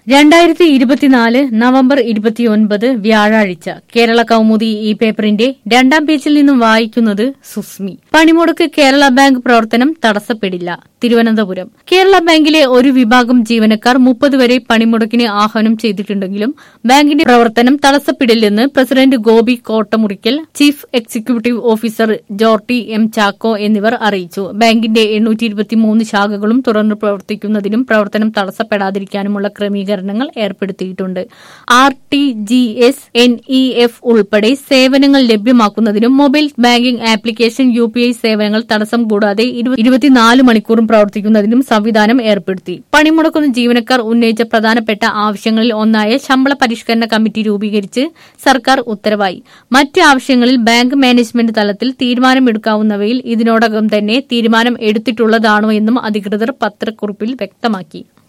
രണ്ടായിരത്തി ഇരുപത്തിനാല് നവംബർ ഇരുപത്തിയൊൻപത് വ്യാഴാഴ്ച കേരള കൌമുദി ഈ പേപ്പറിന്റെ രണ്ടാം പേജിൽ നിന്നും വായിക്കുന്നത് സുസ്മി പണിമുടക്ക് കേരള ബാങ്ക് പ്രവർത്തനം തടസ്സപ്പെടില്ല തിരുവനന്തപുരം കേരള ബാങ്കിലെ ഒരു വിഭാഗം ജീവനക്കാർ മുപ്പത് വരെ പണിമുടക്കിന് ആഹ്വാനം ചെയ്തിട്ടുണ്ടെങ്കിലും ബാങ്കിന്റെ പ്രവർത്തനം തടസ്സപ്പെടില്ലെന്ന് president Gopi Kottamurikkal chief executive officer Jorty M Chacko എന്നിവർ അറിയിച്ചു ബാങ്കിന്റെ എണ്ണൂറ്റി ഇരുപത്തിമൂന്ന് ശാഖകളും തുറന്നു പ്രവർത്തിക്കുന്നതിനും പ്രവർത്തനം തടസ്സപ്പെടാതിരിക്കാനുമുള്ള ക്രമീകരണങ്ങൾ ഏർപ്പെടുത്തിയിട്ടുണ്ട് R T G S N E F ഉൾപ്പെടെ സേവനങ്ങൾ ലഭ്യമാക്കുന്നതിനും mobile banking application U P I സേവനങ്ങൾ തടസ്സം കൂടാതെ ഇരുപ- ഇരുപത്തിനാല് മണിക്കൂറും പ്രവർത്തിക്കുന്നതിനും സംവിധാനം ഏർപ്പെടുത്തി പണിമുടക്കുന്ന ജീവനക്കാർ ഉന്നയിച്ച പ്രധാനപ്പെട്ട ആവശ്യങ്ങളിൽ ഒന്നായ ശമ്പള പരിഷ്കരണ കമ്മിറ്റി രൂപീകരിച്ച് സർക്കാർ ഉത്തരവായി മറ്റ് ആവശ്യങ്ങളിൽ ബാങ്ക് മാനേജ്മെന്റ് തലത്തിൽ തീരുമാനമെടുക്കാവുന്നവയിൽ ഇതിനോടകം തന്നെ തീരുമാനം എടുത്തിട്ടുള്ളതാണോ എന്നും അധികൃതർ പത്രക്കുറിപ്പിൽ വ്യക്തമാക്കി